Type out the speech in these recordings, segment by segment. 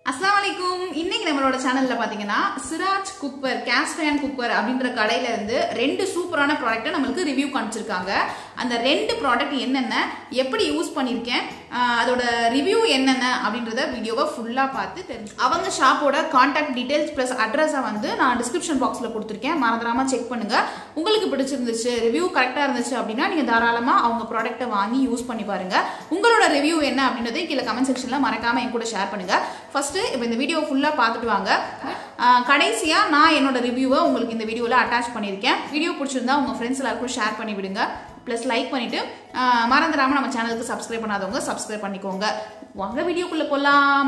அஸ்ஸலாமு அலைக்கும் இன்னைக்கு நம்மளோட சேனல்ல பாத்தீங்கன்னா Siraj cookware cast iron cookware அப்படின்ற கடையில இருந்து ரெண்டு சூப்பரான ப்ராடக்ட்டை நம்மளுக்கு ரிவ்யூ காமிச்சிருக்காங்க அந்த ரெண்டு ப்ராடக்ட் என்னென்ன எப்படி யூஸ் பண்ணியிருக்கேன் ஆஹ் அதோட ரிவ்யூ என்னென்ன அப்படின்றத வீடியோவை ஃபுல்லா பார்த்து தெரிஞ்சு அவங்க ஷாப்போட கான்டாக்ட் டீடைல்ஸ் ப்ளஸ் அட்ரஸை வந்து நான் டிஸ்கிரிப்ஷன் பாக்ஸ்ல கொடுத்துருக்கேன் மறந்துடாம செக் பண்ணுங்க உங்களுக்கு பிடிச்சிருந்துச்சு ரிவ்யூ கரெக்டா இருந்துச்சு அப்படின்னா நீங்க தாராளமா அவங்க ப்ராடக்ட்டை வாங்கி யூஸ் பண்ணி பாருங்க உங்களோட ரிவ்யூ என்ன அப்படின்றதை கீழே கமெண்ட் செக்ஷன்ல மறக்காம என் கூட ஷேர் பண்ணுங்க ஃபர்ஸ்ட் இப்போ இந்த வீடியோ ஃபுல்லா பார்த்துட்டு வாங்க ஆஹ் கடைசியா நான் என்னோட ரிவ்யூவை உங்களுக்கு இந்த வீடியோல அட்டாச் பண்ணியிருக்கேன் வீடியோ பிடிச்சிருந்தா உங்க ஃப்ரெண்ட்ஸ் எல்லாருக்கும் ஷேர் பண்ணி விடுங்க ப்ளஸ் லைக் பண்ணிட்டு ஆஹ் மறந்துடாம நம்ம சேனலுக்கு சப்ஸ்கிரைப் பண்ணாதவங்க சப்ஸ்கிரைப் பண்ணிக்கோங்க வாங்க வீடியோக்குள்ள போலாம்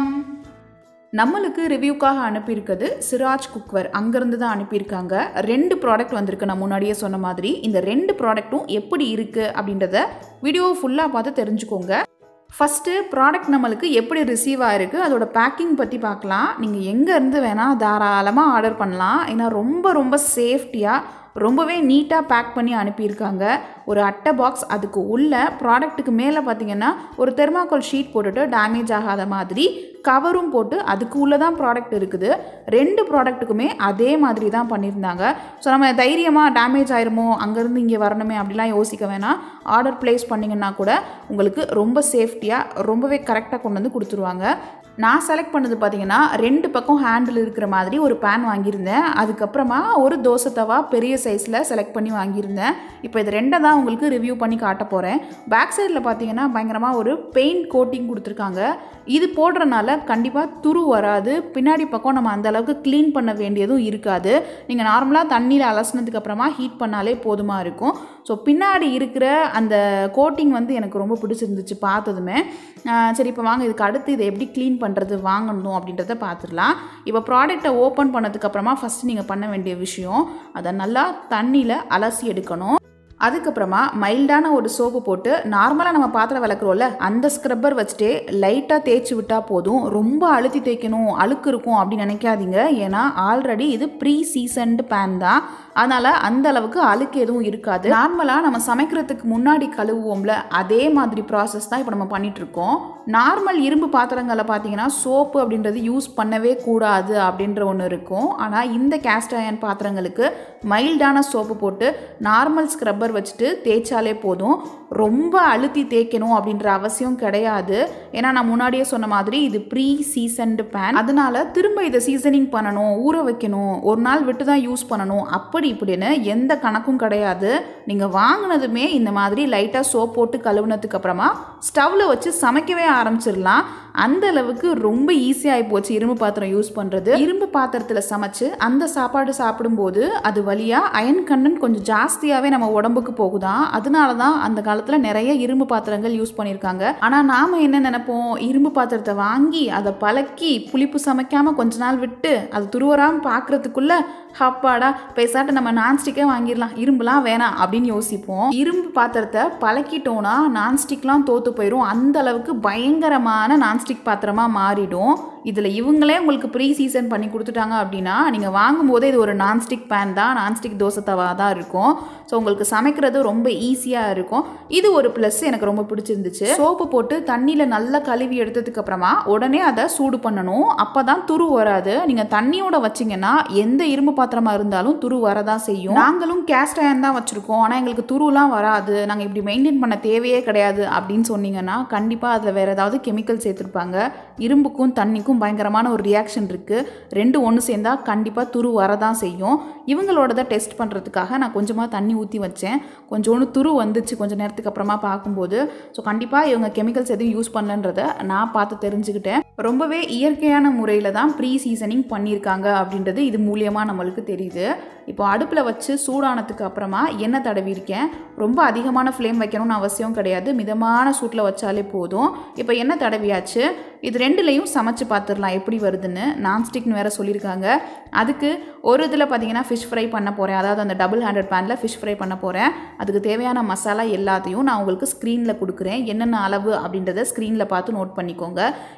நம்மளுக்கு ரிவ்யூக்காக அனுப்பியிருக்கிறது சிராஜ் குக்வர் அங்கேருந்து தான் அனுப்பியிருக்காங்க ரெண்டு ப்ராடக்ட் வந்திருக்கு நான் முன்னாடியே சொன்ன மாதிரி இந்த ரெண்டு ப்ராடக்ட்டும் எப்படி இருக்குது அப்படின்றத வீடியோ ஃபுல்லாக பார்த்து தெரிஞ்சுக்கோங்க ஃபஸ்ட்டு ப்ராடக்ட் நம்மளுக்கு எப்படி ரிசீவ் ஆயிருக்கு அதோட பேக்கிங் பற்றி பார்க்கலாம் நீங்கள் எங்கேருந்து வேணால் தாராளமாக ஆர்டர் பண்ணலாம் ஏன்னா ரொம்ப ரொம்ப சேஃப்டியாக ரொம்பவே நீட்டாக பேக் பண்ணி அனுப்பியிருக்காங்க ஒரு அட்டை பாக்ஸ் அதுக்கு உள்ள ப்ராடக்ட்டுக்கு மேலே பார்த்தீங்கன்னா ஒரு தெர்மாக்கோல் ஷீட் போட்டுட்டு டேமேஜ் ஆகாத மாதிரி கவரும் போட்டு அதுக்கு உள்ளே தான் ப்ராடக்ட் இருக்குது ரெண்டு ப்ராடக்ட்டுக்குமே அதே மாதிரி தான் பண்ணியிருந்தாங்க ஸோ நம்ம தைரியமாக டேமேஜ் ஆயிருமோ அங்கேருந்து இங்கே வரணுமே அப்படிலாம் யோசிக்க வேணாம் ஆர்டர் ப்ளேஸ் பண்ணிங்கன்னா கூட உங்களுக்கு ரொம்ப சேஃப்டியாக ரொம்பவே கரெக்டாக கொண்டு வந்து கொடுத்துருவாங்க நான் செலக்ட் பண்ணது பார்த்தீங்கன்னா ரெண்டு பக்கம் ஹேண்டில் இருக்கிற மாதிரி ஒரு பேன் வாங்கியிருந்தேன் அதுக்கப்புறமா ஒரு தோசை தவா பெரிய சைஸில் செலக்ட் பண்ணி வாங்கியிருந்தேன் இப்போ இது ரெண்டை தான் உங்களுக்கு ரிவ்யூ பண்ணி காட்ட போகிறேன் பேக் சைடில் பார்த்தீங்கன்னா பயங்கரமாக ஒரு பெயிண்ட் கோட்டிங் கொடுத்துருக்காங்க இது போடுறனால கண்டிப்பாக துரு வராது பின்னாடி பக்கம் நம்ம அந்த அளவுக்கு க்ளீன் பண்ண வேண்டியதும் இருக்காது நீங்கள் நார்மலாக தண்ணியில் அலசினதுக்கு அப்புறமா ஹீட் பண்ணாலே போதுமாக இருக்கும் ஸோ பின்னாடி இருக்கிற அந்த கோட்டிங் வந்து எனக்கு ரொம்ப பிடிச்சிருந்துச்சு பார்த்ததுமே ஆஹ் சரி இப்போ வாங்க இதுக்கு அடுத்து இதை எப்படி க்ளீன் பண்ணுறது வாங்கணும் அப்படின்றத பார்த்துடலாம் இப்போ ப்ராடக்டை ஓப்பன் பண்ணதுக்கப்புறமா ஃபஸ்ட்டு நீங்கள் பண்ண வேண்டிய விஷயம் அதை நல்லா தண்ணியில் அலசி எடுக்கணும் அதுக்கப்புறமா மைல்டான ஒரு சோப்பு போட்டு நார்மலாக நம்ம பாத்திரம் விளக்குறோம்ல அந்த ஸ்க்ரப்பர் வச்சுட்டு லைட்டாக தேய்ச்சி விட்டால் போதும் ரொம்ப அழுத்தி தேய்க்கணும் அழுக்கு இருக்கும் அப்படின்னு நினைக்காதீங்க ஏன்னா ஆல்ரெடி இது ப்ரீ சீசன்டு பேன் தான் அதனால் அந்த அளவுக்கு அழுக்கு எதுவும் இருக்காது நார்மலாக நம்ம சமைக்கிறதுக்கு முன்னாடி கழுவுவோம்ல அதே மாதிரி ப்ராசஸ் தான் இப்போ நம்ம பண்ணிட்டு இருக்கோம் நார்மல் இரும்பு பாத்திரங்களை பார்த்தீங்கன்னா சோப்பு அப்படின்றது யூஸ் பண்ணவே கூடாது அப்படின்ற ஒன்று இருக்கும் ஆனால் இந்த கேஸ்ட் அயன் பாத்திரங்களுக்கு மைல்டான சோப்பு போட்டு நார்மல் ஸ்க்ரப்பர் வச்சுட்டு தேய்ச்சாலே போதும் ரொம்ப அழுத்தி தேய்க்கணும் அப்படின்ற அவசியம் கிடையாது ஏன்னா நான் முன்னாடியே சொன்ன மாதிரி இது ப்ரீ சீசன்டு பேன் அதனால திரும்ப இதை சீசனிங் பண்ணணும் ஊற வைக்கணும் ஒரு நாள் விட்டு தான் யூஸ் பண்ணணும் அப்படி இப்படின்னு எந்த கணக்கும் கிடையாது நீங்கள் வாங்கினதுமே இந்த மாதிரி லைட்டாக சோப் போட்டு கழுவுனதுக்கு அப்புறமா ஸ்டவ்வில் வச்சு சமைக்கவே ஆரம்பிச்சிடலாம் அந்த அளவுக்கு ரொம்ப ஈஸியாகி போச்சு இரும்பு பாத்திரம் யூஸ் பண்ணுறது இரும்பு பாத்திரத்தில் சமைச்சு அந்த சாப்பாடு சாப்பிடும்போது அது வழியாக அயன் கண்டன் கொஞ்சம் ஜாஸ்தியாகவே நம்ம உடம்புக்கு போகுதான் அதனால தான் அந்த காலத்தில் நிறைய இரும்பு பாத்திரங்கள் யூஸ் பண்ணியிருக்காங்க ஆனால் நாம் என்ன நினைப்போம் இரும்பு பாத்திரத்தை வாங்கி அதை பழக்கி புளிப்பு சமைக்காமல் கொஞ்ச நாள் விட்டு அது துருவராமல் பார்க்குறதுக்குள்ள ஹப்பாடா பேசாட்ட நம்ம நான்ஸ்டிக்கே வாங்கிடலாம் இரும்புலாம் வேணாம் அப்படின்னு யோசிப்போம் இரும்பு பாத்திரத்தை பழக்கிட்டோன்னா நான்ஸ்டிக்லாம் தோத்து போயிடும் அந்த அளவுக்கு பயங்கரமான நான்ஸ்டிக் பாத்திரமாக மாறிடும் இதில் இவங்களே உங்களுக்கு ப்ரீ சீசன் பண்ணி கொடுத்துட்டாங்க அப்படின்னா நீங்கள் வாங்கும்போதே இது ஒரு நான்ஸ்டிக் பேன் தான் நான்ஸ்டிக் தோசை தவா தான் இருக்கும் ஸோ உங்களுக்கு சமைக்கிறது ரொம்ப ஈஸியாக இருக்கும் இது ஒரு ப்ளஸ் எனக்கு ரொம்ப பிடிச்சிருந்துச்சு சோப்பு போட்டு தண்ணியில் நல்லா கழுவி எடுத்ததுக்கு அப்புறமா உடனே அதை சூடு பண்ணணும் அப்போ தான் துரு வராது நீங்கள் தண்ணியோட வச்சிங்கன்னா எந்த இரும்பு பாத்திரமாக இருந்தாலும் துரு வரதான் செய்யும் நாங்களும் கேஸ்ட் அயன் தான் வச்சுருக்கோம் ஆனால் எங்களுக்கு துருலாம் வராது நாங்கள் இப்படி மெயின்டைன் பண்ண தேவையே கிடையாது அப்படின்னு சொன்னீங்கன்னா கண்டிப்பாக அதில் வேறு ஏதாவது கெமிக்கல் சேர்த்துருப்பாங்க இரும்புக்கும் தண்ணிக்கும் பயங்கரமான ஒரு ரியாக்ஷன் இருக்குது ரெண்டு ஒன்று சேர்ந்தா கண்டிப்பாக துரு வரதான் செய்யும் இவங்களோடத டெஸ்ட் பண்ணுறதுக்காக நான் கொஞ்சமாக தண்ணி ஊற்றி வச்சேன் கொஞ்சோண்டு துரு வந்துச்சு கொஞ்சம் நேரத்துக்கு அப்புறமா பார்க்கும்போது ஸோ கண்டிப்பாக இவங்க கெமிக்கல்ஸ் எதுவும் யூஸ் பண்ணலன்றத நான் பார்த்து தெரிஞ்சுக்கிட்டேன் ரொம்பவே இயற்கையான முறையில் தான் ப்ரீ சீசனிங் பண்ணியிருக்காங்க அப்படின்றது இது மூலியமாக நம்மளுக்கு தெரியுது இப்போ அடுப்பில் வச்சு சூடானதுக்கு அப்புறமா எண்ணெய் தடவிருக்கேன் ரொம்ப அதிகமான ஃப்ளேம் வைக்கணும்னு அவசியம் கிடையாது மிதமான சூட்டில் வச்சாலே போதும் இப்போ எண்ணெய் தடவியாச்சு இது ரெண்டுலேயும் சமைச்சு பார்த்துடலாம் எப்படி வருதுன்னு நான்ஸ்டிக்னு வேறு சொல்லியிருக்காங்க அதுக்கு ஒரு இதில் பார்த்தீங்கன்னா ஃபிஷ் ஃப்ரை பண்ண போகிறேன் அதாவது அந்த டபுள் ஹண்ட்ரட் பேனில் ஃபிஷ் ஃப்ரை பண்ண போகிறேன் அதுக்கு தேவையான மசாலா எல்லாத்தையும் நான் உங்களுக்கு ஸ்க்ரீனில் கொடுக்குறேன் என்னென்ன அளவு அப்படின்றத ஸ்க்ரீனில் பார்த்து நோட் பண்ணிக்கோங்க இந்த ஃபிஷ்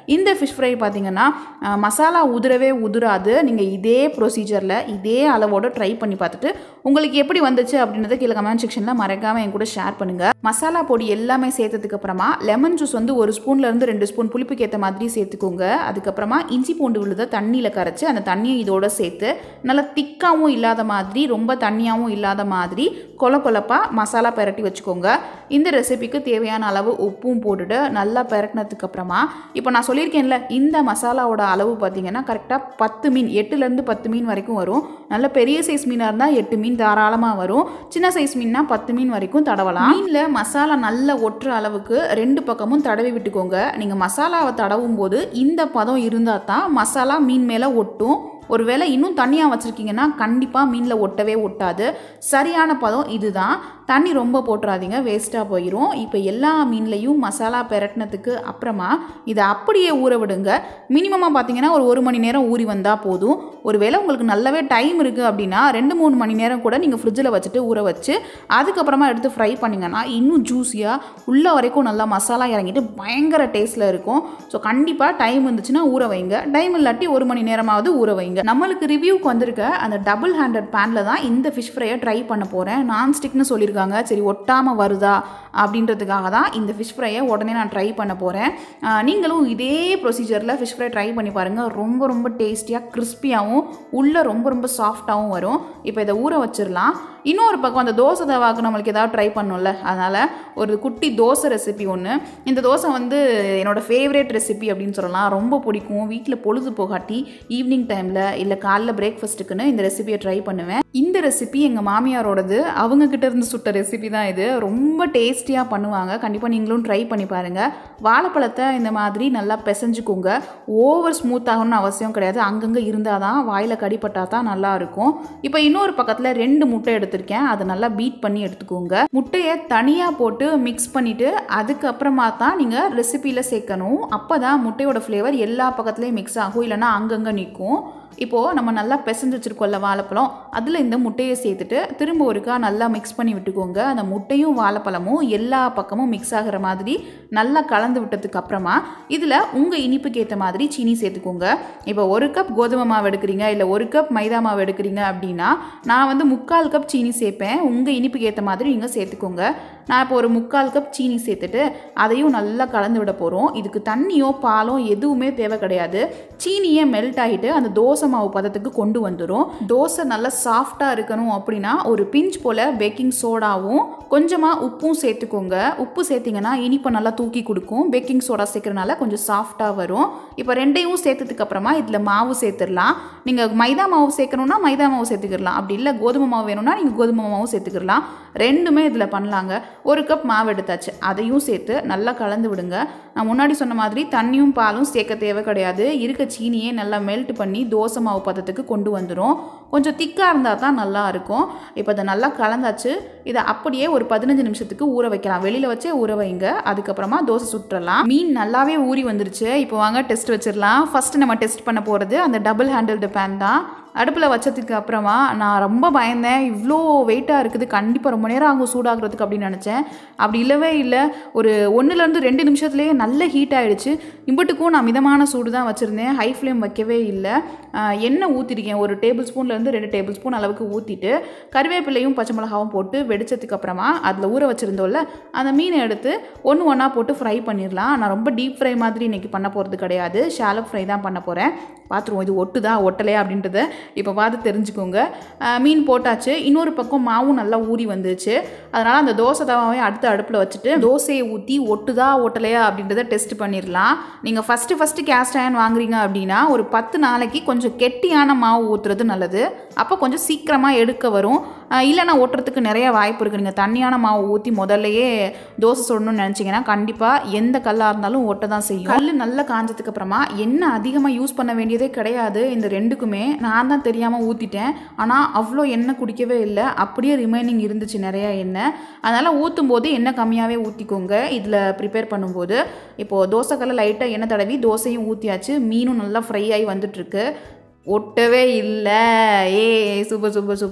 ஃபிஷ் ஃப்ரை பார்த்தீங்கன்னா அஹ், மசாலா உதிரவே உதிராது நீங்கள் இதே ப்ரொசீஜரில் இதே அளவோட ட்ரை பண்ணி பார்த்துட்டு உங்களுக்கு எப்படி வந்துச்சு அப்படின்றத கீழே கமெண்ட் செக்ஷனில் மறக்காமல் என் கூட ஷேர் பண்ணுங்கள் மசாலா பொடி எல்லாமே சேர்த்ததுக்கு அப்புறமா லெமன் ஜூஸ் வந்து ஒரு ஸ்பூன்லேருந்து ரெண்டு ஸ்பூன் புளிப்புக்கு ஏற்ற மாதிரி சேர்த்துக்கோங்க அதுக்கப்புறமா இஞ்சி பூண்டு விழுத தண்ணியில் கரைச்சி அந்த தண்ணியை இதோட சேர்த்து நல்லா திக்காகவும் இல்லாத மாதிரி ரொம்ப தண்ணியாகவும் இல்லாத மாதிரி கொல கொலப்பாக மசாலா பெரட்டி வச்சுக்கோங்க இந்த ரெசிபிக்கு தேவையான அளவு உப்பும் போட்டுட்டு நல்லா பெரட்டினதுக்கு அப்புறமா இப்போ நான் சொல்லியிருக்கேன்ல இந்த மசாலாவோட அளவு பார்த்தீங்கன்னா கரெக்டாக பத்து மீன் எட்டுலேருந்து பத்து மீன் வரைக்கும் வரும் நல்ல பெரிய சைஸ் மீனாக இருந்தால் எட்டு மீன் தாராளமாக வரும் சின்ன சைஸ் மீன்னா பத்து மீன் வரைக்கும் தடவலாம் மீனில் மசாலா நல்லா ஒட்டுற அளவுக்கு ரெண்டு பக்கமும் தடவி விட்டுக்கோங்க நீங்கள் மசாலாவை தடவும் போது இந்த பதம் இருந்தால் தான் மசாலா மீன் மேலே ஒட்டும் ஒருவேளை இன்னும் தண்ணியாக வச்சுருக்கீங்கன்னா கண்டிப்பாக மீனில் ஒட்டவே ஒட்டாது சரியான பதம் இதுதான் தண்ணி ரொம்ப போட்டுறாதீங்க வேஸ்ட்டாக போயிடும் இப்போ எல்லா மீன்லேயும் மசாலா பெரட்டினதுக்கு அப்புறமா இதை அப்படியே ஊற விடுங்க மினிமமாக பார்த்தீங்கன்னா ஒரு ஒரு மணி நேரம் ஊறி வந்தால் போதும் ஒருவேளை உங்களுக்கு நல்லாவே டைம் இருக்குது அப்படின்னா ரெண்டு மூணு மணி நேரம் கூட நீங்கள் ஃப்ரிட்ஜில் வச்சுட்டு ஊற வச்சு அதுக்கப்புறமா எடுத்து ஃப்ரை பண்ணிங்கன்னா இன்னும் ஜூஸியாக உள்ள வரைக்கும் நல்லா மசாலா இறங்கிட்டு பயங்கர டேஸ்ட்டில் இருக்கும் ஸோ கண்டிப்பாக டைம் இருந்துச்சுன்னா ஊற வைங்க டைம் இல்லாட்டி ஒரு மணி நேரமாவது ஊற வைங்க நம்மளுக்கு ரிவ்யூக்கு வந்திருக்க அந்த டபுள் ஹேண்டட் பேனில் தான் இந்த ஃபிஷ் ஃப்ரையை ட்ரை பண்ண போகிறேன் நான்ஸ்டிக்னு சொல்லியிருக்காங்க சரி ஒட்டாமல் வருதா அப்படின்றதுக்காக தான் இந்த ஃபிஷ் ஃப்ரையை உடனே நான் ட்ரை பண்ண போகிறேன் நீங்களும் இதே ப்ரொசீஜரில் ஃபிஷ் ஃப்ரை ட்ரை பண்ணி பாருங்கள் ரொம்ப ரொம்ப டேஸ்டியாக கிறிஸ்பியாகவும் உள்ளே ரொம்ப ரொம்ப சாஃப்டாகவும் வரும் இப்போ இதை ஊற வச்சிடலாம் இன்னொரு பக்கம் அந்த தோசை தவாக்கு நம்மளுக்கு ஏதாவது ட்ரை பண்ணணும்ல அதனால் ஒரு குட்டி தோசை ரெசிபி ஒன்று இந்த தோசை வந்து என்னோடய ஃபேவரேட் ரெசிபி அப்படின்னு சொல்லலாம் ரொம்ப பிடிக்கும் வீட்டில் பொழுது போகாட்டி ஈவினிங் டைமில் இல்லை காலைல பிரேக்ஃபாஸ்ட்டுக்குன்னு இந்த ரெசிபியை ட்ரை பண்ணுவேன் இந்த ரெசிபி எங்கள் மாமியாரோடது அவங்க கிட்ட இருந்து சுட்ட ரெசிபி தான் இது ரொம்ப டேஸ்டியாக பண்ணுவாங்க கண்டிப்பாக நீங்களும் ட்ரை பண்ணி பாருங்கள் வாழைப்பழத்தை இந்த மாதிரி நல்லா பிசைஞ்சுக்கோங்க ஓவர் ஸ்மூத் ஆகணும்னு அவசியம் கிடையாது அங்கங்கே இருந்தால் தான் வாயில் கடிப்பட்டால் தான் நல்லா இருக்கும் இப்போ இன்னொரு பக்கத்தில் ரெண்டு முட்டை எடுத்திருக்கேன் அதை நல்லா பீட் பண்ணி எடுத்துக்கோங்க முட்டையை தனியாக போட்டு மிக்ஸ் பண்ணிவிட்டு அதுக்கப்புறமா தான் நீங்கள் ரெசிப்பியில் சேர்க்கணும் அப்போ தான் முட்டையோட ஃப்ளேவர் எல்லா பக்கத்துலேயும் மிக்ஸ் ஆகும் இல்லைன்னா அங்கங்கே நிற்கும் இப்போது நம்ம நல்லா பிசைஞ்சு வச்சுருக்கோம்ல வாழைப்பழம் அதில் இந்த முட்டையை சேர்த்துட்டு திரும்ப ஒருக்கா நல்லா மிக்ஸ் பண்ணி விட்டுக்கோங்க அந்த முட்டையும் வாழைப்பழமும் எல்லா பக்கமும் மிக்ஸ் ஆகிற மாதிரி நல்லா கலந்து விட்டதுக்கு அப்புறமா இதில் உங்கள் இனிப்புக்கு ஏற்ற மாதிரி சீனி சேர்த்துக்கோங்க இப்போ ஒரு கப் கோதுமை மாவு எடுக்கிறீங்க இல்லை ஒரு கப் மைதா மாவு எடுக்கிறீங்க அப்படின்னா நான் வந்து முக்கால் கப் சீனி சேர்ப்பேன் உங்கள் இனிப்புக்கு ஏற்ற மாதிரி நீங்கள் சேர்த்துக்கோங்க நான் இப்போ ஒரு முக்கால் கப் சீனி சேர்த்துட்டு அதையும் நல்லா கலந்து விட போகிறோம் இதுக்கு தண்ணியோ பாலோ எதுவுமே தேவை கிடையாது சீனியே மெல்ட் ஆகிட்டு அந்த தோசை மாவு பதத்துக்கு கொண்டு வந்துடும் தோசை நல்லா சாஃப்டாக இருக்கணும் அப்படின்னா ஒரு பிஞ்ச் போல் பேக்கிங் சோடாவும் கொஞ்சமாக உப்பும் சேர்த்துக்கோங்க உப்பு சேர்த்திங்கன்னா இனிப்பை நல்லா தூக்கி கொடுக்கும் பேக்கிங் சோடா சேர்க்கறனால கொஞ்சம் சாஃப்டாக வரும் இப்போ ரெண்டையும் சேர்த்ததுக்கு அப்புறமா இதில் மாவு சேர்த்துடலாம் நீங்கள் மைதா மாவு சேர்க்கணுன்னா மைதா மாவு சேர்த்துக்கிடலாம் அப்படி இல்லை கோதுமை மாவு வேணும்னா நீங்கள் கோதுமை மாவும் சேர்த்துக்கிடலாம் ரெண்டுமே இதில் பண்ணலாங்க ஒரு கப் மாவு எடுத்தாச்சு அதையும் சேர்த்து நல்லா கலந்து விடுங்க நான் முன்னாடி சொன்ன மாதிரி தண்ணியும் பாலும் சேர்க்க தேவை கிடையாது இருக்க சீனியே நல்லா மெல்ட் பண்ணி தோசை மாவு பதத்துக்கு கொண்டு வந்துடும் கொஞ்சம் திக்காக இருந்தால் தான் நல்லா இருக்கும் இப்போ அதை நல்லா கலந்தாச்சு இதை அப்படியே ஒரு பதினஞ்சு நிமிஷத்துக்கு ஊற வைக்கலாம் வெளியில் வச்சே ஊற வைங்க அதுக்கப்புறமா தோசை சுட்டுறலாம் மீன் நல்லாவே ஊறி வந்துருச்சு இப்போ வாங்க டெஸ்ட் வச்சிடலாம் ஃபஸ்ட்டு நம்ம டெஸ்ட் பண்ண போகிறது அந்த டபுள் ஹேண்டில்டு பேன் தான் அடுப்பில் வச்சதுக்கு அப்புறமா நான் ரொம்ப பயந்தேன் இவ்வளோ வெயிட்டாக இருக்குது கண்டிப்பாக ரொம்ப நேரம் ஆகும் சூடாகிறதுக்கு அப்படின்னு நினச்சேன் அப்படி இல்லவே இல்லை ஒரு ஒன்றுலேருந்து ரெண்டு நிமிஷத்துலேயே நல்ல ஹீட் ஆகிடுச்சு இம்பட்டுக்கும் நான் மிதமான சூடு தான் வச்சுருந்தேன் ஹை ஃப்ளேம் வைக்கவே இல்லை ஆஹ் எண்ணெய் ஊற்றிருக்கேன் ஒரு டேபிள் ஸ்பூன்லேருந்து ரெண்டு டேபிள் ஸ்பூன் அளவுக்கு ஊற்றிட்டு கருவேப்பிலையும் பச்சை மிளகாவும் போட்டு வெடிச்சதுக்கு அப்புறமா அதில் ஊற வச்சுருந்தோம்ல அந்த மீனை எடுத்து ஒன்று ஒன்றா போட்டு ஃப்ரை பண்ணிடலாம் நான் ரொம்ப டீப் ஃப்ரை மாதிரி இன்றைக்கி பண்ண போகிறது கிடையாது ஷாலோ ஃப்ரை தான் பண்ண போகிறேன் பார்த்துருவோம் இது ஒட்டுதா ஒட்டலையா அப்படின்றத இப்போ பார்த்து தெரிஞ்சுக்கோங்க ஆஹ் மீன் போட்டாச்சு இன்னொரு பக்கம் மாவும் நல்லா ஊறி வந்துச்சு அதனால் அந்த தோசை தவாவை அடுத்த அடுப்பில் வச்சுட்டு தோசையை ஊற்றி ஒட்டுதா ஒட்டலையா அப்படின்றத டெஸ்ட் பண்ணிடலாம் நீங்கள் ஃபஸ்ட்டு ஃபஸ்ட்டு கேஸ்ட் அயன் வாங்குறீங்க அப்படின்னா ஒரு பத்து நாளைக்கு கொஞ்சம் கெட்டியான மாவு ஊற்றுறது நல்லது அப்போ கொஞ்சம் சீக்கிரமாக எடுக்க வரும் ஆஹ் இல்லைன்னா ஒட்டுறதுக்கு நிறைய வாய்ப்பு இருக்குது நீங்கள் தண்ணியான மாவு ஊற்றி முதல்லையே தோசை சுடணும்னு நினச்சிங்கன்னா கண்டிப்பாக எந்த கல்லாக இருந்தாலும் ஒட்ட தான் செய்யும் கல் நல்லா காஞ்சதுக்கு அப்புறமா எண்ணெய் அதிகமாக யூஸ் பண்ண வேண்டியதே கிடையாது இந்த ரெண்டுக்குமே நான் தான் தெரியாமல் ஊற்றிட்டேன் ஆனால் அவ்வளோ எண்ணெய் குடிக்கவே இல்லை அப்படியே ரிமைனிங் இருந்துச்சு நிறையா எண்ணெய் அதனால் ஊற்றும் போது எண்ணெய் கம்மியாகவே ஊற்றிக்கோங்க இதில் ப்ரிப்பேர் பண்ணும்போது இப்போது தோசைக்கல்ல லைட்டாக எண்ணெய் தடவி தோசையும் ஊற்றியாச்சு மீனும் நல்லா ஃப்ரை ஆகி வந்துட்டுருக்கு ஒட்டவே இல்லை ஏ சூப்பர் சூப்பர் சூப்பர்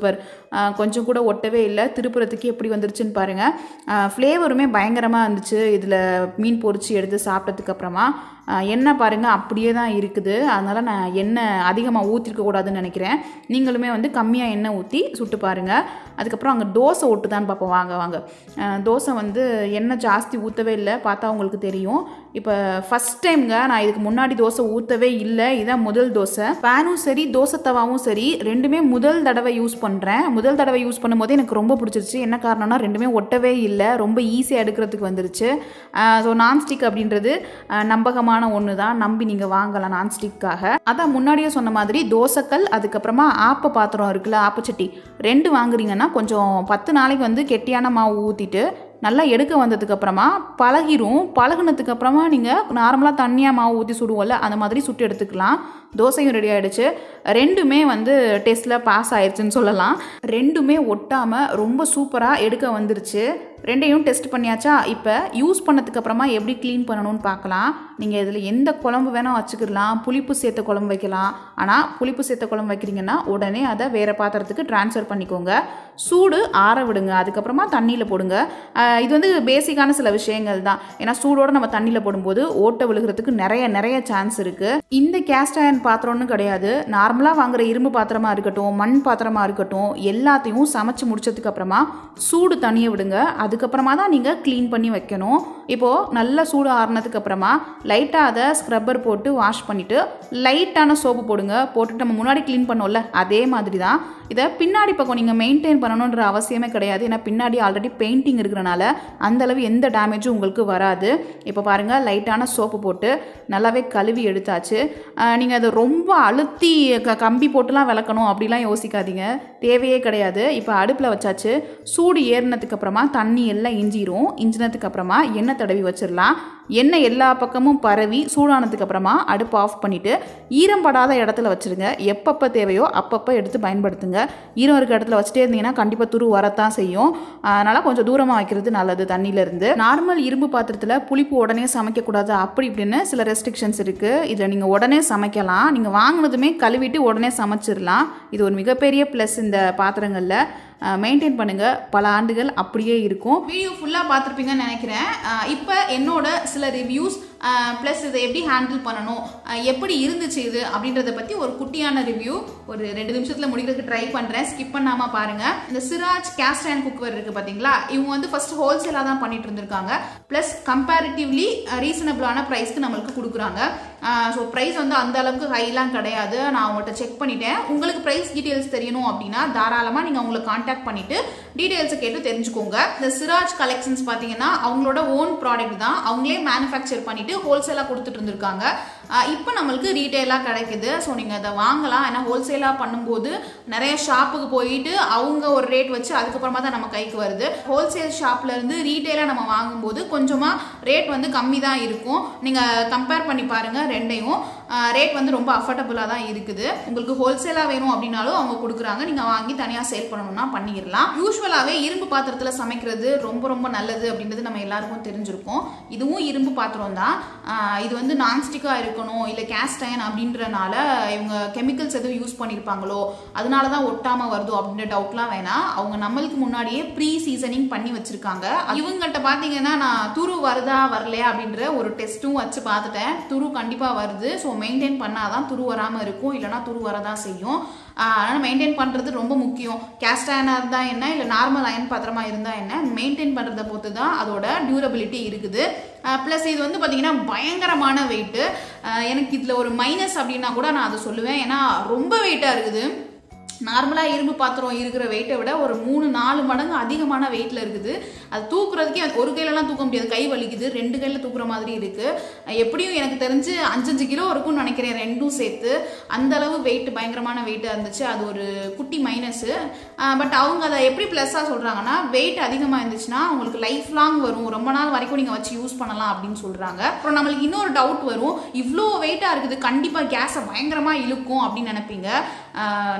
ஆஹ் கொஞ்சம் கூட ஒட்டவே இல்லை திருப்புறத்துக்கு எப்படி வந்துருச்சுன்னு பாருங்கள் ஃப்ளேவருமே பயங்கரமாக இருந்துச்சு இதில் மீன் பொரிச்சு எடுத்து சாப்பிட்டதுக்கு அப்புறமா ஆஹ் எண்ணெய் பாருங்கள் அப்படியே தான் இருக்குது அதனால் நான் எண்ணெய் அதிகமாக ஊற்றிருக்க கூடாதுன்னு நினைக்கிறேன் நீங்களுமே வந்து கம்மியாக எண்ணெய் ஊற்றி சுட்டு பாருங்கள் அதுக்கப்புறம் அங்கே தோசை ஒட்டுதான்னு பார்ப்போம் வாங்க வாங்க ஆஹ் தோசை வந்து எண்ணெய் ஜாஸ்தி ஊற்றவே இல்லை பார்த்தா உங்களுக்கு தெரியும் இப்போ ஃபஸ்ட் டைம்ங்க நான் இதுக்கு முன்னாடி தோசை ஊற்றவே இல்லை இதான் முதல் தோசை பேனும் சரி தோசை தவாவும் சரி ரெண்டுமே முதல் தடவை யூஸ் பண்ணுறேன் முதல் தடவை யூஸ் பண்ணும்போது எனக்கு ரொம்ப பிடிச்சிருச்சு என்ன காரணம்னா ரெண்டுமே ஒட்டவே இல்லை ரொம்ப ஈஸியாக எடுக்கிறதுக்கு வந்துருச்சு ஸோ நான்ஸ்டிக் அப்படின்றது ஆஹ் நம்பகமான ஒன்று தான் நம்பி நீங்கள் வாங்கலாம் நான்ஸ்டிக்காக அதான் முன்னாடியே சொன்ன மாதிரி தோசைக்கல் அதுக்கப்புறமா ஆப்ப பாத்திரம் இருக்குல்ல ஆப்பச்சட்டி ரெண்டு வாங்குறீங்கன்னா கொஞ்சம் பத்து நாளைக்கு வந்து கெட்டியான மாவு ஊற்றிட்டு நல்லா எடுக்க வந்ததுக்கு அப்புறமா பழகிரும் பழகுனதுக்கு அப்புறமா நீங்கள் நார்மலாக தண்ணியாக மாவு ஊற்றி சுடுவோம்ல அந்த மாதிரி சுட்டு எடுத்துக்கலாம் தோசையும் ரெடி ஆகிடுச்சு ரெண்டுமே வந்து டெஸ்ட்டில் பாஸ் ஆயிடுச்சுன்னு சொல்லலாம் ரெண்டுமே ஒட்டாமல் ரொம்ப சூப்பராக எடுக்க வந்துருச்சு ரெண்டையும் டெஸ்ட் பண்ணியாச்சா இப்போ யூஸ் பண்ணதுக்கு அப்புறமா எப்படி க்ளீன் பண்ணணும்னு பார்க்கலாம் நீங்கள் இதில் எந்த குழம்பு வேணால் வச்சுக்கிடலாம் புளிப்பு சேர்த்த குழம்பு வைக்கலாம் ஆனால் புளிப்பு சேர்த்த குழம்பு வைக்கிறீங்கன்னா உடனே அதை வேறு பாத்திரத்துக்கு ட்ரான்ஸ்ஃபர் பண்ணிக்கோங்க சூடு ஆற விடுங்க அதுக்கப்புறமா தண்ணியில் போடுங்க ஆஹ் இது வந்து பேசிக்கான சில விஷயங்கள் தான் ஏன்னா சூடோடு நம்ம தண்ணியில் போடும்போது ஓட்டை விழுகிறதுக்கு நிறைய நிறைய சான்ஸ் இருக்குது இந்த கேஸ்ட் அயன் பாத்திரம்னு கிடையாது நார்மலாக வாங்குற இரும்பு பாத்திரமா இருக்கட்டும் மண் பாத்திரமா இருக்கட்டும் எல்லாத்தையும் சமைச்சு முடிச்சதுக்கு அப்புறமா சூடு தனியை விடுங்க அதுக்கப்புறமா தான் நீங்கள் க்ளீன் பண்ணி வைக்கணும் இப்போது நல்லா சூடு ஆறுனதுக்கு அப்புறமா லைட்டாக அதை ஸ்க்ரப்பர் போட்டு வாஷ் பண்ணிவிட்டு லைட்டான சோப்பு போடுங்க போட்டுட்டு நம்ம முன்னாடி க்ளீன் பண்ணோம்ல அதே மாதிரி தான் இதை பின்னாடி பக்கம் நீங்கள் மெயின்டைன் பண்ணணுன்ற அவசியமே கிடையாது ஏன்னா பின்னாடி ஆல்ரெடி பெயிண்டிங் இருக்கிறனால அந்த அளவு எந்த டேமேஜும் உங்களுக்கு வராது இப்போ பாருங்கள் லைட்டான சோப்பு போட்டு நல்லாவே கழுவி எடுத்தாச்சு நீங்கள் அதை ரொம்ப அழுத்தி க கம்பி போட்டுலாம் விளக்கணும் அப்படிலாம் யோசிக்காதீங்க தேவையே கிடையாது இப்போ அடுப்பில் வச்சாச்சு சூடு ஏறினதுக்கு அப்புறமா தண்ணி எல்லாம் இஞ்சிரும் இஞ்சினதுக்கு அப்புறமா எண்ணெய் தடவி வச்சிடலாம் எண்ணெய் எல்லா பக்கமும் பரவி சூடானதுக்கு அப்புறமா அடுப்பு ஆஃப் பண்ணிவிட்டு ஈரம் படாத இடத்துல வச்சுருங்க எப்பப்போ தேவையோ அப்பப்போ எடுத்து பயன்படுத்துங்க ஈரம் இருக்க இடத்துல வச்சுட்டே இருந்தீங்கன்னா கண்டிப்பாக துரு வரத்தான் செய்யும் அதனால் கொஞ்சம் தூரமாக வைக்கிறது நல்லது தண்ணியிலேருந்து நார்மல் இரும்பு பாத்திரத்தில் புளிப்பு உடனே சமைக்கக்கூடாது அப்படி இப்படின்னு சில ரெஸ்ட்ரிக்ஷன்ஸ் இருக்குது இதில் நீங்கள் உடனே சமைக்கலாம் நீங்கள் வாங்கினதுமே கழுவிட்டு உடனே சமைச்சிடலாம் இது ஒரு மிகப்பெரிய ப்ளஸ் இந்த பாத்திரங்களில் மெயின்டைன் பண்ணுங்கள் பல ஆண்டுகள் அப்படியே இருக்கும் வீடியோ ஃபுல்லாக பார்த்துருப்பீங்கன்னு நினைக்கிறேன் இப்போ என்னோட சில ரிவ்யூஸ் ப்ளஸ் இதை எப்படி ஹேண்டில் பண்ணணும் அஹ் எப்படி இருந்துச்சு இது அப்படின்றத பற்றி ஒரு குட்டியான ரிவ்யூ ஒரு ரெண்டு நிமிஷத்தில் முடிக்கிறதுக்கு ட்ரை பண்ணுறேன் ஸ்கிப் பண்ணாமல் பாருங்கள் இந்த சிராஜ் கேஸ்ட் அண்ட் குக்வர் இருக்குது பார்த்தீங்களா இவங்க வந்து ஃபர்ஸ்ட் ஹோல்சேலாக தான் பண்ணிட்டு இருந்திருக்காங்க ப்ளஸ் கம்பேரிட்டிவ்லி ரீசனபிளான ப்ரைஸ்க்கு நம்மளுக்கு கொடுக்குறாங்க ஸோ ப்ரைஸ் வந்து அந்த அளவுக்கு ஹைலாம் கிடையாது நான் அவங்கள்ட்ட செக் பண்ணிட்டேன் உங்களுக்கு ப்ரைஸ் டீட்டெயில்ஸ் தெரியணும் அப்படின்னா தாராளமாக நீங்கள் அவங்களை காண்டாக்ட் பண்ணிட்டு டீட்டெயில்ஸை கேட்டு தெரிஞ்சுக்கோங்க இந்த சிராஜ் கலெக்ஷன்ஸ் பார்த்தீங்கன்னா அவங்களோட ஓன் ப்ராடக்ட் தான் அவங்களே மேனுஃபேக்சர் பண்ணிட்டு ஹோல்சேலாக கொடுத்துட்டு இருந்திருக்காங்க இப்போ நம்மளுக்கு ரீட்டெயிலாக கிடைக்குது ஸோ நீங்கள் அதை வாங்கலாம் ஏன்னா ஹோல்சேலாக பண்ணும்போது நிறைய ஷாப்புக்கு போயிட்டு அவங்க ஒரு ரேட் வச்சு அதுக்கப்புறமா தான் நம்ம கைக்கு வருது ஹோல்சேல் ஷாப்ல இருந்து ரீட்டெயிலாக நம்ம வாங்கும்போது கொஞ்சமாக ரேட் வந்து கம்மி தான் இருக்கும் நீங்கள் கம்பேர் பண்ணி பாருங்க ரெண்டையும் ரேட் வந்து ரொம்ப அஃபோர்டபுளாக தான் இருக்குது உங்களுக்கு ஹோல்சேலாக வேணும் அப்படின்னாலும் அவங்க கொடுக்குறாங்க நீங்கள் வாங்கி தனியாக சேல் பண்ணணும்னா பண்ணிடலாம் யூஸ்வலாகவே இரும்பு பாத்திரத்தில் சமைக்கிறது ரொம்ப ரொம்ப நல்லது அப்படின்றது நம்ம எல்லாருக்கும் தெரிஞ்சிருக்கும் இதுவும் இரும்பு பாத்திரம் தான் ஆஹ் இது வந்து நான்ஸ்டிக்காக இருக்கணும் இல்லை கேஸ்ட் அயன் அப்படின்றனால இவங்க கெமிக்கல்ஸ் எதுவும் யூஸ் பண்ணியிருப்பாங்களோ அதனால தான் ஒட்டாமல் வருதோ அப்படின்ற டவுட்லாம் வேணாம் அவங்க நம்மளுக்கு முன்னாடியே ப்ரீ சீசனிங் பண்ணி வச்சிருக்காங்க இவங்கள்ட்ட பார்த்தீங்கன்னா நான் துரு வருதா வரலையா அப்படின்ற ஒரு டெஸ்ட்டும் வச்சு பார்த்துட்டேன் துரு கண்டிப்பாக வருது ஸோ மெயின்டைன் பண்ணாதான் துரு வராமல் இருக்கும் இல்லைனா துரு வரதான் செய்யும் அதனால் மெயின்டைன் பண்ணுறது ரொம்ப முக்கியம் கேஸ்ட் அயனாக இருந்தால் என்ன இல்லை நார்மல் அயன் பாத்திரமா இருந்தால் என்ன மெயின்டைன் பண்ணுறத பொறுத்து தான் அதோட டியூரபிலிட்டி இருக்குது ப்ளஸ் இது வந்து பார்த்தீங்கன்னா பயங்கரமான வெயிட்டு எனக்கு இதில் ஒரு மைனஸ் அப்படின்னா கூட நான் அதை சொல்லுவேன் ஏன்னா ரொம்ப வெயிட்டாக இருக்குது நார்மலாக இரும்பு பாத்திரம் இருக்கிற வெயிட்டை விட ஒரு மூணு நாலு மடங்கு அதிகமான வெயிட்டில் இருக்குது அது தூக்குறதுக்கே அது ஒரு கையிலலாம் தூக்க முடியாது கை வலிக்குது ரெண்டு கையில் தூக்குற மாதிரி இருக்குது எப்படியும் எனக்கு தெரிஞ்சு அஞ்சஞ்சு கிலோ இருக்கும்னு நினைக்கிறேன் ரெண்டும் சேர்த்து அந்த அளவு வெயிட் பயங்கரமான வெயிட்டாக இருந்துச்சு அது ஒரு குட்டி மைனஸு பட் அவங்க அதை எப்படி ப்ளஸ்ஸாக சொல்கிறாங்கன்னா வெயிட் அதிகமாக இருந்துச்சுன்னா உங்களுக்கு லைஃப் லாங் வரும் ரொம்ப நாள் வரைக்கும் நீங்கள் வச்சு யூஸ் பண்ணலாம் அப்படின்னு சொல்கிறாங்க அப்புறம் நம்மளுக்கு இன்னொரு டவுட் வரும் இவ்வளோ வெயிட்டாக இருக்குது கண்டிப்பாக கேஸை பயங்கரமாக இழுக்கும் அப்படின்னு நினைப்பீங்க நானும் அப்படி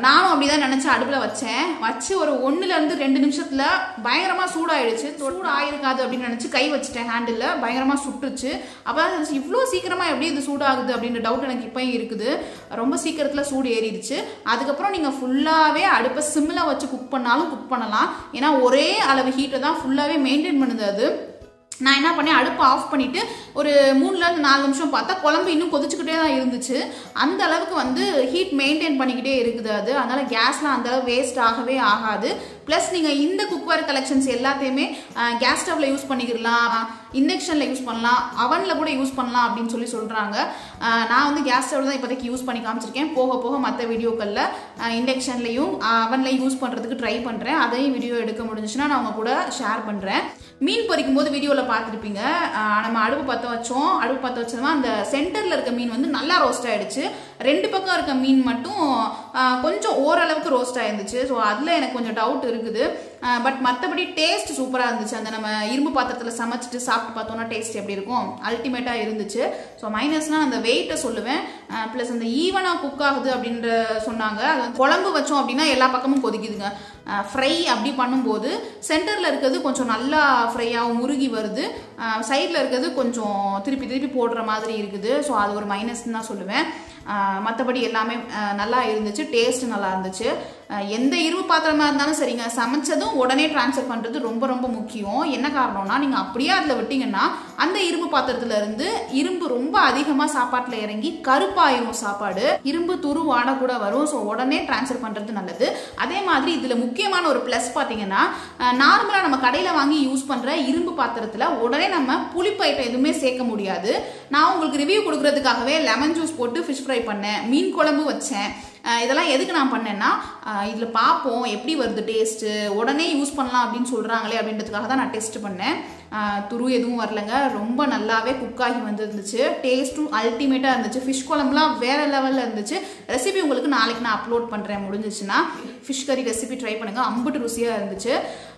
அப்படிதான் நினைச்சு அடுப்புல வச்சேன் வச்சு ஒரு ஒண்ணுல இருந்து ரெண்டு நிமிஷத்துல பயங்கரமா சூடாயிடுச்சு சூடு ஆயிருக்காது அப்படின்னு நினைச்சு கை வச்சுட்டேன் ஹேண்டில் பயங்கரமா சுட்டுச்சு அப்பதான் நினைச்சு இவ்வளோ சீக்கிரமா எப்படி இது சூடாகுது அப்படின்ற டவுட் எனக்கு இப்பயும் இருக்குது ரொம்ப சீக்கிரத்துல சூடு ஏறிடுச்சு அதுக்கப்புறம் நீங்க ஃபுல்லாவே அடுப்பை சிம்ல வச்சு குக் பண்ணாலும் குக் பண்ணலாம் ஏன்னா ஒரே அளவு ஹீட்டை தான் ஃபுல்லாவே மெயின்டைன் பண்ணுது அது நான் என்ன பண்ணேன் அடுப்பை ஆஃப் பண்ணிட்டு ஒரு மூணுல இருந்து நாலு நிமிஷம் பார்த்தா குழம்பு இன்னும் கொதிச்சுக்கிட்டே தான் இருந்துச்சு அந்த அளவுக்கு வந்து ஹீட் மெயின்டைன் பண்ணிக்கிட்டே இருக்குது அது அதனால கேஸ்லாம் அந்த அளவு வேஸ்ட் ஆகவே ஆகாது ப்ளஸ் நீங்கள் இந்த குக்வேர் கலெக்ஷன்ஸ் எல்லாத்தையுமே கேஸ் ஸ்டவ்ல யூஸ் பண்ணிக்கிடலாம் இண்டக்ஷனில் யூஸ் பண்ணலாம் அவனில் கூட யூஸ் பண்ணலாம் அப்படின்னு சொல்லி சொல்கிறாங்க நான் வந்து கேஸ் ஸ்டவ் தான் இப்போதைக்கு யூஸ் பண்ணி காமிச்சிருக்கேன் போக போக மற்ற வீடியோக்களில் இண்டக்ஷன்லையும் அவன்லையும் யூஸ் பண்ணுறதுக்கு ட்ரை பண்ணுறேன் அதையும் வீடியோ எடுக்க முடிஞ்சுச்சுன்னா நான் உங்க கூட ஷேர் பண்ணுறேன் மீன் பொரிக்கும் போது வீடியோவில் பார்த்துருப்பீங்க நம்ம அடுப்பு பற்ற வச்சோம் அடுப்பு பற்ற வச்சோமா அந்த சென்டரில் இருக்க மீன் வந்து நல்லா ரோஸ்ட் ஆயிடுச்சு ரெண்டு பக்கம் இருக்க மீன் மட்டும் ஆஹ், கொஞ்சம் ஓரளவுக்கு ரோஸ்ட் ஆயிருந்துச்சு ஸோ அதில் எனக்கு கொஞ்சம் டவுட் இருக்குது பட் மற்றபடி டேஸ்ட் சூப்பராக இருந்துச்சு அந்த நம்ம இரும்பு பாத்திரத்தில் சமைச்சிட்டு சாப்பிட்டு பார்த்தோம்னா டேஸ்ட் எப்படி இருக்கும் அல்டிமேட்டாக இருந்துச்சு ஸோ மைனஸ்னால் அந்த வெயிட்டை சொல்லுவேன் ப்ளஸ் அந்த ஈவனாக குக் ஆகுது அப்படின்ற சொன்னாங்க அது வந்து குழம்பு வச்சோம் அப்படின்னா எல்லா பக்கமும் கொதிக்குதுங்க ஃப்ரை அப்படி பண்ணும்போது சென்டரில் இருக்கிறது கொஞ்சம் நல்லா ஃப்ரையாகவும் முருகி வருது சைடில் இருக்கிறது கொஞ்சம் திருப்பி திருப்பி போடுற மாதிரி இருக்குது ஸோ அது ஒரு மைனஸ்ன்னு தான் சொல்லுவேன் மற்றபடி எல்லாமே ஆஹ் நல்லா இருந்துச்சு டேஸ்ட் நல்லா இருந்துச்சு ஆஹ் எந்த இரும்பு பாத்திரமா இருந்தாலும் சரிங்க சமைச்சதும் உடனே ட்ரான்ஸ்ஃபர் பண்ணுறது ரொம்ப ரொம்ப முக்கியம் என்ன காரணம்னா நீங்கள் அப்படியே அதில் விட்டீங்கன்னா அந்த இரும்பு பாத்திரத்துல இருந்து இரும்பு ரொம்ப அதிகமாக சாப்பாட்டில் இறங்கி கருப்பாயிரும் சாப்பாடு இரும்பு துரு வாட கூட வரும் ஸோ உடனே ட்ரான்ஸ்ஃபர் பண்ணுறது நல்லது அதே மாதிரி இதில் முக்கியமான ஒரு ப்ளஸ் பார்த்தீங்கன்னா நார்மலாக நம்ம கடையில் வாங்கி யூஸ் பண்ணுற இரும்பு பாத்திரத்தில் உடனே நம்ம புளிப்பு ஐட்டம் எதுவுமே சேர்க்க முடியாது நான் உங்களுக்கு ரிவ்யூ கொடுக்கறதுக்காகவே லெமன் ஜூஸ் போட்டு ஃபிஷ் ஃப்ரை பண்ணேன் மீன் குழம்பு வச்சேன் அஹ் இதெல்லாம் எதுக்கு நான் பண்ணேன்னா இதில் பார்ப்போம் எப்படி வருது டேஸ்ட்டு உடனே யூஸ் பண்ணலாம் அப்படின்னு சொல்கிறாங்களே அப்படின்றதுக்காக தான் நான் டெஸ்ட் பண்ணேன் அஹ் துரு எதுவும் வரலங்க ரொம்ப நல்லாவே குக் ஆகி வந்துருந்துச்சு டேஸ்ட்டும் அல்டிமேட்டாக இருந்துச்சு ஃபிஷ் குழம்புலாம் வேற லெவலில் இருந்துச்சு ரெசிபி உங்களுக்கு நாளைக்கு நான் அப்லோட் பண்ணுறேன் முடிஞ்சிச்சுன்னா ஃபிஷ் கறி ரெசிபி ட்ரை பண்ணுங்க அம்புட்டு ருசியாக இருந்துச்சு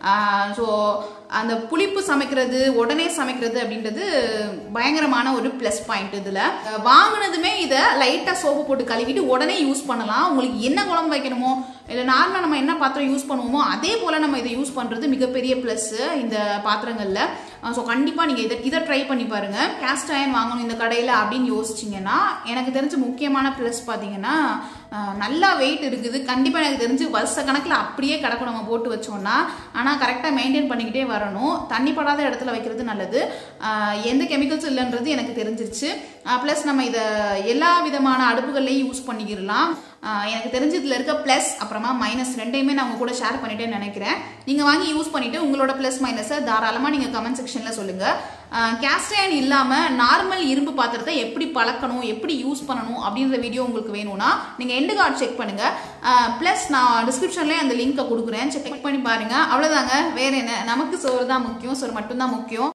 ஸோ அந்த புளிப்பு சமைக்கிறது உடனே சமைக்கிறது அப்படின்றது பயங்கரமான ஒரு ப்ளஸ் பாயிண்ட் இதில் வாங்கினதுமே இதை லைட்டாக சோப்பு போட்டு கழுவிட்டு உடனே யூஸ் பண்ணலாம் உங்களுக்கு என்ன குழம்பு வைக்கணுமோ இல்லை நார்மலாக நம்ம என்ன பாத்திரம் யூஸ் பண்ணுவோமோ அதே போல் நம்ம இதை யூஸ் பண்ணுறது மிகப்பெரிய ப்ளஸ்ஸு இந்த பாத்திரங்களில் ஸோ கண்டிப்பாக நீங்கள் இதை இதை ட்ரை பண்ணி பாருங்கள் கேஸ்ட் அயன் வாங்கணும் இந்த கடையில் அப்படின்னு யோசிச்சிங்கன்னா எனக்கு தெரிஞ்ச முக்கியமான ப்ளஸ் பார்த்தீங்கன்னா அஹ், நல்லா வெயிட் இருக்குது கண்டிப்பாக எனக்கு தெரிஞ்சு வருஷ கணக்கில் அப்படியே கிடக்கும் நம்ம போட்டு வச்சோம்னா ஆனால் கரெக்டாக மெயின்டைன் பண்ணிக்கிட்டே வரணும் தண்ணி படாத இடத்துல வைக்கிறது நல்லது அஹ், எந்த கெமிக்கல்ஸ் இல்லைன்றது எனக்கு தெரிஞ்சிருச்சு ப்ளஸ் நம்ம இதை எல்லா விதமான அடுப்புகள்லையும் யூஸ் பண்ணிக்கிடலாம் அஹ், எனக்கு தெரிஞ்சு இதில் இருக்க ப்ளஸ் அப்புறமா மைனஸ் ரெண்டையுமே நான் உங்க கூட ஷேர் பண்ணிட்டேன்னு நினைக்கிறேன் நீங்கள் வாங்கி யூஸ் பண்ணிட்டு உங்களோட ப்ளஸ் மைனஸை தாராளமாக நீங்கள் கமெண்ட் செக்ஷனில் சொல்லுங்கள் கேஸ்ட் அயன் இல்லாமல் நார்மல் இரும்பு பாத்திரத்தை எப்படி பழக்கணும் எப்படி யூஸ் பண்ணணும் அப்படின்ற வீடியோ உங்களுக்கு வேணும்னா நீங்கள் எண்டு கார்டு செக் பண்ணுங்க ப்ளஸ் நான் டிஸ்கிரிப்ஷன்லேயே அந்த லிங்கை கொடுக்குறேன் செக் பண்ணி பாருங்க அவ்வளோதாங்க வேற என்ன நமக்கு சோறு தான் முக்கியம் சோறு மட்டும்தான் முக்கியம்